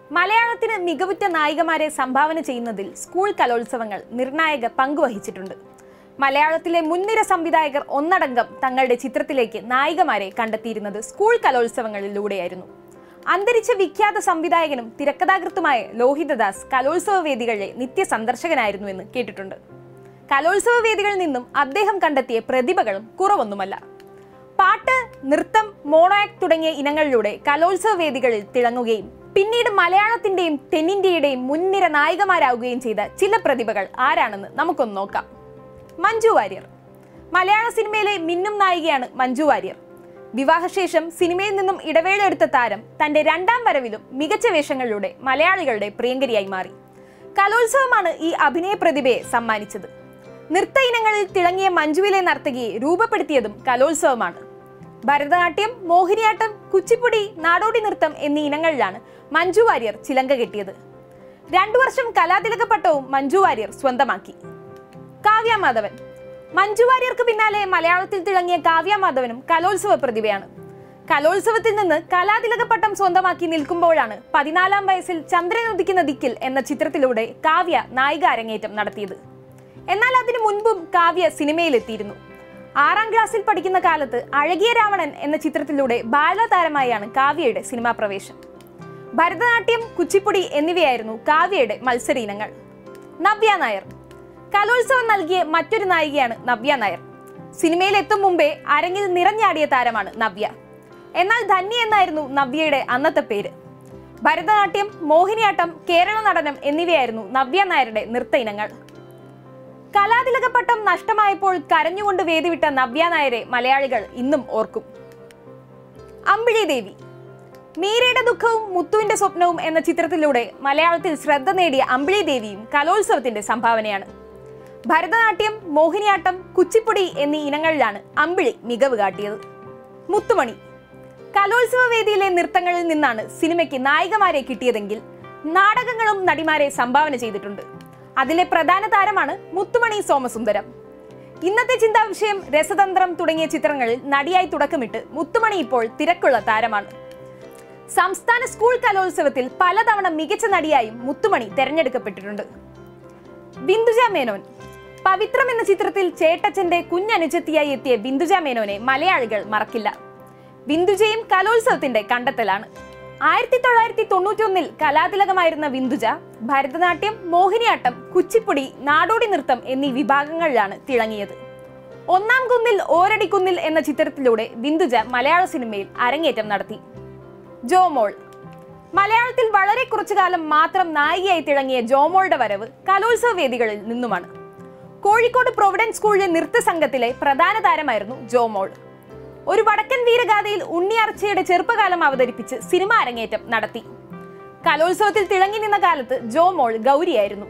മലയാളത്തിന് മികവുറ്റ നായികമാരെ സംഭാവന ചെയ്യുന്നതിൽ സ്കൂൾ കലോത്സവങ്ങൾ നിർണായക പങ്കുവഹിച്ചിട്ടുണ്ട് മലയാളത്തിലെ മുൻനിര സംവിധായകർ ഒന്നടങ്കം തങ്ങളുടെ ചിത്രത്തിലേക്ക് നായികമാരെ കണ്ടെത്തിയിരുന്നത് സ്കൂൾ കലോത്സവങ്ങളിലൂടെയായിരുന്നു അന്തരിച്ച വിഖ്യാത സംവിധായകനും തിരക്കഥാകൃത്തുമായ ലോഹിതദാസ് കലോത്സവ വേദികളിലെ നിത്യ സന്ദർശകനായിരുന്നു എന്ന് കേട്ടിട്ടുണ്ട് കലോത്സവ വേദികളിൽ നിന്നും അദ്ദേഹം കണ്ടെത്തിയ പ്രതിഭകളും കുറവൊന്നുമല്ല പാട്ട് നൃത്തം മോണോ ആക്ട് തുടങ്ങിയ ഇനങ്ങളിലൂടെ കലോത്സവ വേദികളിൽ തിളങ്ങുകയും പിന്നീട് മലയാളത്തിന്റെയും തെന്നിന്ത്യയുടെയും മുൻനിര നായികമാരാകുകയും ചെയ്ത ചില പ്രതിഭകൾ ആരാണെന്ന് നമുക്കൊന്ന് നോക്കാം മഞ്ജു വാര്യർ മലയാള സിനിമയിലെ മിന്നും നായികയാണ് മഞ്ജു വാര്യർ വിവാഹശേഷം സിനിമയിൽ നിന്നും ഇടവേള എടുത്ത താരം തന്റെ രണ്ടാം വരവിലും മികച്ച വേഷങ്ങളിലൂടെ മലയാളികളുടെ പ്രിയങ്കരിയായി മാറി കലോത്സവമാണ് ഈ അഭിനയ പ്രതിഭയെ സമ്മാനിച്ചത് നൃത്ത ഇനങ്ങളിൽ തിളങ്ങിയ മഞ്ജുവിലെ നർത്തകിയെ രൂപപ്പെടുത്തിയതും കലോത്സവമാണ് ഭരതനാട്യം മോഹിനിയാട്ടം കുച്ചിപ്പുടി നാടോടി നൃത്തം എന്നീ ഇനങ്ങളിലാണ് മഞ്ജു വാര്യർ ചിലങ്ക കെട്ടിയത് രണ്ടു വർഷം കലാതിലക പട്ടവും മഞ്ജു വാര്യർ സ്വന്തമാക്കി കാവ്യ മാധവൻ മഞ്ജു വാര്യർക്ക് പിന്നാലെ മലയാളത്തിൽ തിളങ്ങിയ കാവ്യ മാധവനും കലോത്സവ പ്രതിഭയാണ് കലോത്സവത്തിൽ നിന്ന് കലാതിലക പട്ടം സ്വന്തമാക്കി നിൽക്കുമ്പോഴാണ് പതിനാലാം വയസ്സിൽ ചന്ദ്രൻ ഉദിക്കുന്ന ദിക്കിൽ എന്ന ചിത്രത്തിലൂടെ കാവ്യ നായിക അരങ്ങേറ്റം നടത്തിയത് എന്നാൽ അതിനു മുൻപും കാവ്യ സിനിമയിലെത്തിയിരുന്നു ആറാം ക്ലാസ്സിൽ പഠിക്കുന്ന കാലത്ത് അഴകിയ രാവണൻ എന്ന ചിത്രത്തിലൂടെ ബാലതാരമായാണ് കാവ്യയുടെ സിനിമാ പ്രവേശം ഭരതനാട്യം കുച്ചിപ്പുടി എന്നിവയായിരുന്നു കാവ്യയുടെ മത്സര ഇനങ്ങൾ നവ്യ നായർ കലോത്സവം നൽകിയ മറ്റൊരു നായികയാണ് നവ്യ നായർ സിനിമയിൽ എത്തും മുമ്പേ അരങ്ങിൽ നിറഞ്ഞാടിയ താരമാണ് നവ്യ എന്നാൽ ധന്യ എന്നായിരുന്നു നവ്യയുടെ അന്നത്തെ പേര് ഭരതനാട്യം മോഹിനിയാട്ടം കേരള നടനം എന്നിവയായിരുന്നു നവ്യ നായരുടെ നൃത്ത ഇനങ്ങൾ കലാതിലകപ്പട്ടം നഷ്ടമായപ്പോൾ കരഞ്ഞുകൊണ്ട് വേദിവിട്ട നവ്യ നായരെ മലയാളികൾ ഇന്നും ഓർക്കും അമ്പിളി ദേവി മീരയുടെ ദുഃഖവും മുത്തുവിന്റെ സ്വപ്നവും എന്ന ചിത്രത്തിലൂടെ മലയാളത്തിൽ ശ്രദ്ധ നേടിയ അമ്പിളി ദേവിയും കലോത്സവത്തിന്റെ സംഭാവനയാണ് ഭരതനാട്യം മോഹിനിയാട്ടം കുച്ചിപ്പുടി എന്നീ ഇനങ്ങളിലാണ് അമ്പിളി മികവ് കാട്ടിയത് മുത്തുമണി കലോത്സവ വേദിയിലെ നൃത്തങ്ങളിൽ നിന്നാണ് സിനിമയ്ക്ക് നായികമാരെ കിട്ടിയതെങ്കിൽ നാടകങ്ങളും നടിമാരെ സംഭാവന ചെയ്തിട്ടുണ്ട് അതിലെ പ്രധാന താരമാണ് മുത്തുമണി സോമസുന്ദരം ഇന്നത്തെ ചിന്താ വിഷയം രസതന്ത്രം തുടങ്ങിയ ചിത്രങ്ങളിൽ നടിയായി തുടക്കമിട്ട് മുത്തുമണി ഇപ്പോൾ തിരക്കുള്ള താരമാണ് സംസ്ഥാന സ്കൂൾ കലോത്സവത്തിൽ പലതവണ മികച്ച നടിയായും മുത്തുമണി തെരഞ്ഞെടുക്കപ്പെട്ടിട്ടുണ്ട് ബിന്ദുജ മേനോൻ പവിത്രം എന്ന ചിത്രത്തിൽ ചേട്ടച്ചന്റെ കുഞ്ഞനുജത്തിയായി എത്തിയ ബിന്ദുജ മേനോനെ മലയാളികൾ മറക്കില്ല ബിന്ദുജയും കലോത്സവത്തിന്റെ കണ്ടെത്തലാണ് ആയിരത്തി തൊള്ളായിരത്തി തൊണ്ണൂറ്റി ഒന്നിൽ കലാതിലകമായിരുന്ന ബിന്ദുജ ഭരതനാട്യം മോഹിനിയാട്ടം കുച്ചിപ്പുടി നാടോടി നൃത്തം എന്നീ വിഭാഗങ്ങളിലാണ് തിളങ്ങിയത് ഒന്നാം കുന്നിൽ ഓരടി കുന്നിൽ എന്ന ചിത്രത്തിലൂടെ ബിന്ദുജ മലയാള സിനിമയിൽ അരങ്ങേറ്റം നടത്തി ജോമോൾ മലയാളത്തിൽ വളരെ കുറച്ചു കാലം മാത്രം നായികയായി തിളങ്ങിയ ജോമോളുടെ വരവ് കലോത്സവ വേദികളിൽ നിന്നുമാണ് കോഴിക്കോട് പ്രൊവിഡൻസ് സ്കൂളിലെ നൃത്ത സംഘത്തിലെ പ്രധാന താരമായിരുന്നു ജോമോൾ ഒരു വടക്കൻ വീരഗാഥയിൽ ഉണ്ണിയാർച്ചയുടെ ചെറുപ്പകാലം അവതരിപ്പിച്ച് സിനിമ അരങ്ങേറ്റം നടത്തി കലോത്സവത്തിൽ തിളങ്ങി നിന്ന കാലത്ത് ജോമോൾ ഗൗരിയായിരുന്നു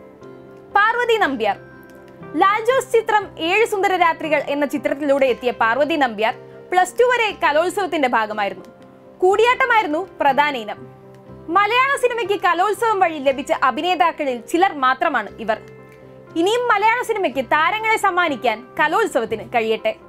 പാർവതി നമ്പ്യാർ ലാൽ ജോസ് ചിത്രം ഏഴ് സുന്ദര രാത്രികൾ എന്ന ചിത്രത്തിലൂടെ എത്തിയ പാർവതി നമ്പ്യാർ പ്ലസ് ടു വരെ കലോത്സവത്തിന്റെ ഭാഗമായിരുന്നു കൂടിയാട്ടമായിരുന്നു പ്രധാന ഇനം മലയാള സിനിമയ്ക്ക് കലോത്സവം വഴി ലഭിച്ച അഭിനേതാക്കളിൽ ചിലർ മാത്രമാണ് ഇവർ ഇനിയും മലയാള സിനിമയ്ക്ക് താരങ്ങളെ സമ്മാനിക്കാൻ കലോത്സവത്തിന് കഴിയട്ടെ